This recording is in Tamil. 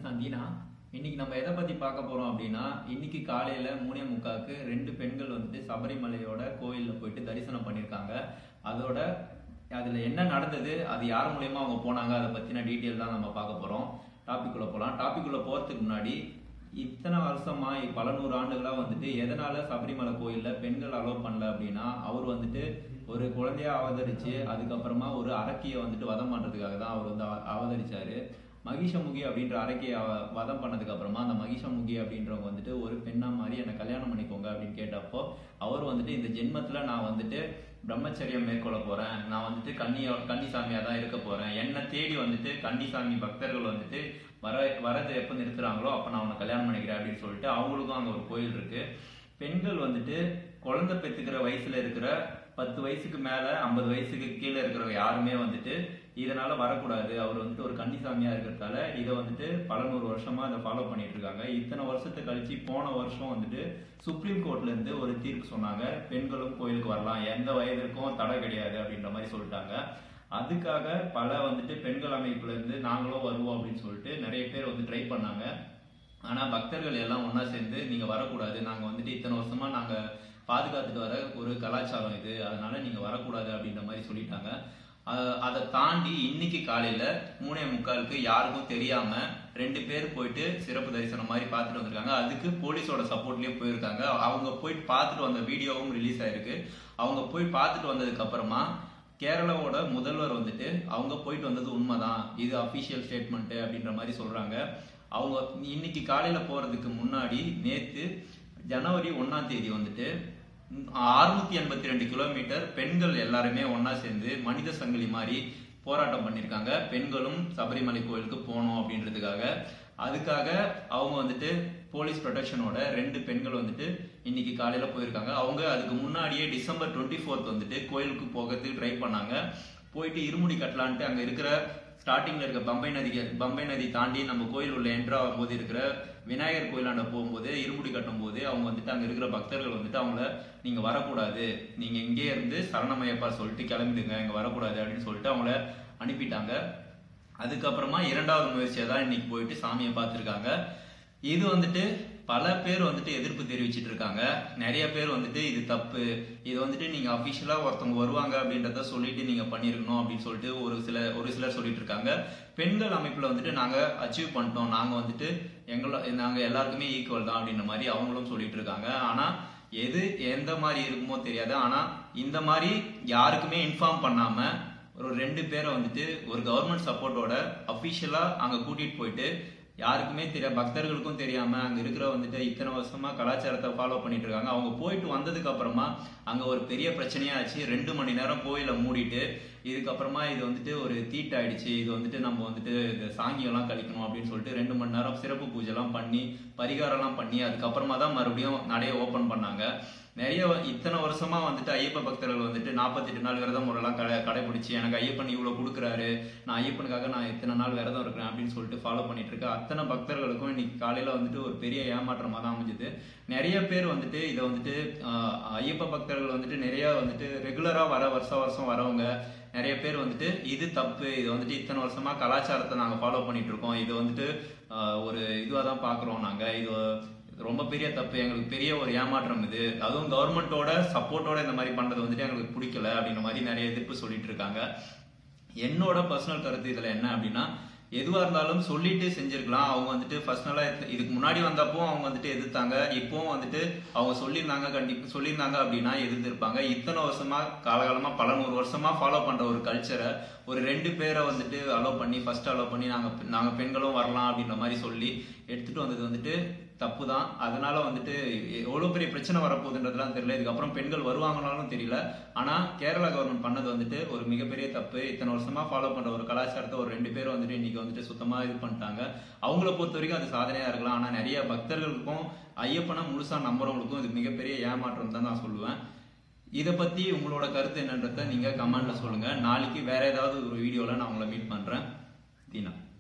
ஃப்ரெண்ட்ஸ் நான் தீனா இன்னைக்கு நம்ம எதை பத்தி பார்க்க போறோம் அப்படின்னா இன்னைக்கு காலையில மூணே முக்காக்கு ரெண்டு பெண்கள் வந்துட்டு சபரிமலையோட கோயில்ல போயிட்டு தரிசனம் பண்ணியிருக்காங்க அதோட அதுல என்ன நடந்தது அது யார் மூலியமா அவங்க போனாங்க அதை பத்தின டீட்டெயில் தான் நம்ம பார்க்க போறோம் டாபிக் உள்ள போலாம் டாபிக் உள்ள போறதுக்கு முன்னாடி இத்தனை வருஷமா பல நூறு ஆண்டுகளா வந்துட்டு எதனால சபரிமலை கோயில்ல பெண்கள் அலோவ் பண்ணல அப்படின்னா அவர் வந்துட்டு ஒரு குழந்தையா அவதரிச்சு அதுக்கப்புறமா ஒரு அரக்கியை வந்துட்டு வதம் பண்றதுக்காக தான் அவர் வந்து அவ- அவதரிச்சாரு மகிஷமுகி அப்படின்ற அரக்கியை அவ- வதம் பண்ணதுக்கு அப்புறமா அந்த மகிஷமுகி அப்படின்றவங்க வந்துட்டு ஒரு பெண்ணா மாதிரி என்னை கல்யாணம் பண்ணிக்கோங்க அப்படின்னு கேட்டப்போ அவர் வந்துட்டு இந்த ஜென்மத்துல நான் வந்துட்டு பிரம்மச்சரியம் மேற்கொள்ள போறேன் நான் வந்துட்டு கன்னியோ கன்னிசாமியா தான் இருக்க போறேன் என்னை தேடி வந்துட்டு கன்னிசாமி பக்தர்கள் வந்துட்டு வர வரது எப்போ நிறுத்துறாங்களோ அப்போ நான் அவனை கல்யாணம் பண்ணிக்கிறேன் அப்படின்னு சொல்லிட்டு அவங்களுக்கும் அங்கே ஒரு கோயில் இருக்கு பெண்கள் வந்துட்டு குழந்தை பெற்றுக்கிற வயசுல இருக்கிற பத்து வயசுக்கு மேல ஐம்பது வயசுக்கு கீழே இருக்கிறவங்க யாருமே வந்துட்டு இதனால வரக்கூடாது அவர் வந்துட்டு ஒரு கன்னிசாமியா இருக்கிறதால இதை வந்துட்டு பல நூறு வருஷமா அதை ஃபாலோ பண்ணிட்டு இருக்காங்க இத்தனை வருஷத்தை கழிச்சு போன வருஷம் வந்துட்டு சுப்ரீம் கோர்ட்ல இருந்து ஒரு தீர்ப்பு சொன்னாங்க பெண்களும் கோயிலுக்கு வரலாம் எந்த வயதிற்கும் தடை கிடையாது அப்படின்ற மாதிரி சொல்லிட்டாங்க அதுக்காக பல வந்துட்டு பெண்கள் அமைப்புல இருந்து நாங்களும் வருவோம் அப்படின்னு சொல்லிட்டு நிறைய பேர் வந்து ட்ரை பண்ணாங்க ஆனா பக்தர்கள் எல்லாம் ஒண்ணா சேர்ந்து நீங்க வரக்கூடாது நாங்க வந்துட்டு இத்தனை வருஷமா நாங்க பாதுகாத்துட்டு வர ஒரு கலாச்சாரம் இது அதனால நீங்க வரக்கூடாது அப்படின்ற மாதிரி சொல்லிட்டாங்க அஹ் அதை தாண்டி இன்னைக்கு காலையில மூணே முக்காலுக்கு யாருக்கும் தெரியாம ரெண்டு பேர் போயிட்டு சிறப்பு தரிசனம் மாதிரி பார்த்துட்டு வந்திருக்காங்க அதுக்கு போலீஸோட சப்போர்ட்லயே போயிருக்காங்க அவங்க போயிட்டு பார்த்துட்டு வந்த வீடியோவும் ரிலீஸ் ஆயிருக்கு அவங்க போய் பார்த்துட்டு வந்ததுக்கு அப்புறமா கேரளாவோட முதல்வர் வந்துட்டு அவங்க போயிட்டு வந்தது உண்மைதான் இது அபிஷியல் ஸ்டேட்மெண்ட் அப்படின்ற மாதிரி சொல்றாங்க அவங்க இன்னைக்கு காலையில போறதுக்கு முன்னாடி நேத்து ஜனவரி ஒண்ணாம் தேதி வந்துட்டு அறுநூத்தி எண்பத்தி ரெண்டு கிலோமீட்டர் பெண்கள் எல்லாருமே ஒண்ணா சேர்ந்து மனித சங்கிலி மாதிரி போராட்டம் பண்ணியிருக்காங்க பெண்களும் சபரிமலை கோயிலுக்கு போகணும் அப்படின்றதுக்காக அதுக்காக அவங்க வந்துட்டு போலீஸ் ப்ரொடெக்ஷனோட ரெண்டு பெண்கள் வந்துட்டு இன்னைக்கு காலையில போயிருக்காங்க அவங்க அதுக்கு முன்னாடியே டிசம்பர் டுவெண்ட்டி ஃபோர்த் வந்துட்டு கோயிலுக்கு போகிறதுக்கு ட்ரை பண்ணாங்க போயிட்டு இருமுடி கட்டலான்ட்டு அங்க இருக்கிற ஸ்டார்டிங்ல இருக்க பம்பை நதிக்கு பம்பை நதி தாண்டி நம்ம கோயில் உள்ள என்ட்ரு ஆகும்போது இருக்கிற விநாயகர் கோயிலாண்ட போகும்போது இருமுடி கட்டும் போது அவங்க வந்துட்டு அங்க இருக்கிற பக்தர்கள் வந்துட்டு அவங்கள நீங்க வரக்கூடாது நீங்க இங்கே இருந்து சரணமையப்பா சொல்லிட்டு கிளம்பிடுங்க இங்க வரக்கூடாது அப்படின்னு சொல்லிட்டு அவங்கள அனுப்பிட்டாங்க அதுக்கப்புறமா இரண்டாவது முயற்சியை தான் இன்னைக்கு போயிட்டு சாமியை பார்த்துருக்காங்க இது வந்துட்டு பல பேர் வந்துட்டு எதிர்ப்பு தெரிவிச்சிட்டு இருக்காங்க நிறைய பேர் வந்துட்டு இது தப்பு இது வந்துட்டு நீங்க அபிஷியலா ஒருத்தவங்க வருவாங்க அப்படின்றத சொல்லிட்டு நீங்க பண்ணிருக்கணும் அப்படின்னு சொல்லிட்டு ஒரு சில ஒரு சிலர் சொல்லிட்டு இருக்காங்க பெண்கள் அமைப்புல வந்துட்டு நாங்க அச்சீவ் பண்ணிட்டோம் நாங்க வந்துட்டு எங்கள நாங்க எல்லாருக்குமே ஈக்குவல் தான் அப்படின்ற மாதிரி அவங்களும் சொல்லிட்டு இருக்காங்க ஆனா எது எந்த மாதிரி இருக்குமோ தெரியாது ஆனா இந்த மாதிரி யாருக்குமே இன்ஃபார்ம் பண்ணாம ஒரு ரெண்டு பேரை வந்துட்டு ஒரு கவர்மெண்ட் சப்போர்ட்டோட அபிஷியலா அங்க கூட்டிட்டு போயிட்டு யாருக்குமே தெரிய பக்தர்களுக்கும் தெரியாம அங்க இருக்கிற வந்துட்டு இத்தனை வருஷமா கலாச்சாரத்தை ஃபாலோ பண்ணிட்டு இருக்காங்க அவங்க போயிட்டு வந்ததுக்கு அப்புறமா அங்க ஒரு பெரிய பிரச்சனையா ஆச்சு ரெண்டு மணி நேரம் கோயிலை மூடிட்டு இதுக்கப்புறமா இது வந்துட்டு ஒரு தீட்டாயிடுச்சு இது வந்துட்டு நம்ம வந்துட்டு இந்த சாங்கியெல்லாம் கழிக்கணும் அப்படின்னு சொல்லிட்டு ரெண்டு மணி நேரம் சிறப்பு பூஜைலாம் பண்ணி பரிகாரம்லாம் பண்ணி அதுக்கப்புறமா தான் மறுபடியும் நடைய ஓபன் பண்ணாங்க நிறைய வ- இத்தனை வருஷமா வந்துட்டு ஐயப்ப பக்தர்கள் வந்துட்டு நாற்பத்தெட்டு நாள் விரதம் முறையெல்லாம் கடை கடைபிடிச்சு எனக்கு ஐயப்பன் இவ்வளவு கொடுக்குறாரு நான் ஐயப்பனுக்காக நான் இத்தனை நாள் விரதம் இருக்கிறேன் அப்படின்னு சொல்லிட்டு ஃபாலோ பண்ணிட்டு இருக்க அத்தனை பக்தர்களுக்கும் இன்னைக்கு காலையில வந்துட்டு ஒரு பெரிய ஏமாற்றமா தான் அமைஞ்சது நிறைய பேர் வந்துட்டு இதை வந்துட்டு ஆஹ், ஐயப்ப பக்தர்கள் வந்துட்டு நிறைய வந்துட்டு ரெகுலரா வர வருஷம் வருஷம் வரவங்க நிறைய பேர் வந்துட்டு இது தப்பு இது வந்துட்டு இத்தனை வருஷமா கலாச்சாரத்தை நாங்க ஃபாலோ பண்ணிட்டு இருக்கோம் இது வந்துட்டு ஆஹ், ஒரு இதுவா தான் பாக்குறோம் நாங்க இது ரொம்ப பெரிய தப்பு எங்களுக்கு பெரிய ஒரு ஏமாற்றம் இது அதுவும் கவர்மெண்டோட சப்போர்ட்டோட இந்த மாதிரி பண்றது வந்துட்டு எங்களுக்கு பிடிக்கல அப்படின்ற மாதிரி நிறைய எதிர்ப்பு சொல்லிட்டு இருக்காங்க என்னோட பர்சனல் கருத்து இதுல என்ன அப்படின்னா எதுவா இருந்தாலும் சொல்லிட்டு செஞ்சிருக்கலாம் அவங்க வந்துட்டு பர்சனலா இதுக்கு முன்னாடி வந்தப்போ அவங்க வந்துட்டு எதிர்த்தாங்க இப்போவும் வந்துட்டு அவங்க சொல்லியிருந்தாங்க கண்டிப்பா சொல்லியிருந்தாங்க அப்படின்னா எதிர்த்திருப்பாங்க இத்தனை வருஷமா காலகாலமா பல நூறு வருஷமா ஃபாலோ பண்ற ஒரு கல்ச்சரை ஒரு ரெண்டு பேரை வந்துட்டு அலோவ் பண்ணி ஃபர்ஸ்ட் அலோவ் பண்ணி நாங்க நாங்க பெண்களும் வரலாம் அப்படின்ற மாதிரி சொல்லி எடுத்துட்டு வந்தது வந்துட்டு தப்பு தான் அதனால வந்துட்டு எவ்வளவு பெரிய பிரச்சனை வரப்போகுதுன்றதுலாம் தெரியல இதுக்கப்புறம் பெண்கள் வருவாங்கனாலும் தெரியல ஆனா கேரளா கவர்மெண்ட் பண்ணது வந்துட்டு ஒரு மிகப்பெரிய தப்பு இத்தனை வருஷமா ஃபாலோ பண்ற ஒரு கலாச்சாரத்தை ஒரு ரெண்டு பேர் வந்துட்டு இன்னைக்கு வந்துட்டு சுத்தமா இது பண்ணிட்டாங்க அவங்கள பொறுத்த வரைக்கும் அது சாதனையா இருக்கலாம் ஆனா நிறைய பக்தர்களுக்கும் ஐயப்பனை முழுசா நம்புறவங்களுக்கும் இது மிகப்பெரிய ஏமாற்றம் தான் நான் சொல்லுவேன் இதை பத்தி உங்களோட கருத்து என்னன்றத நீங்க கமெண்ட்ல சொல்லுங்க நாளைக்கு வேற ஏதாவது ஒரு வீடியோல நான் உங்களை மீட் பண்றேன் தீனா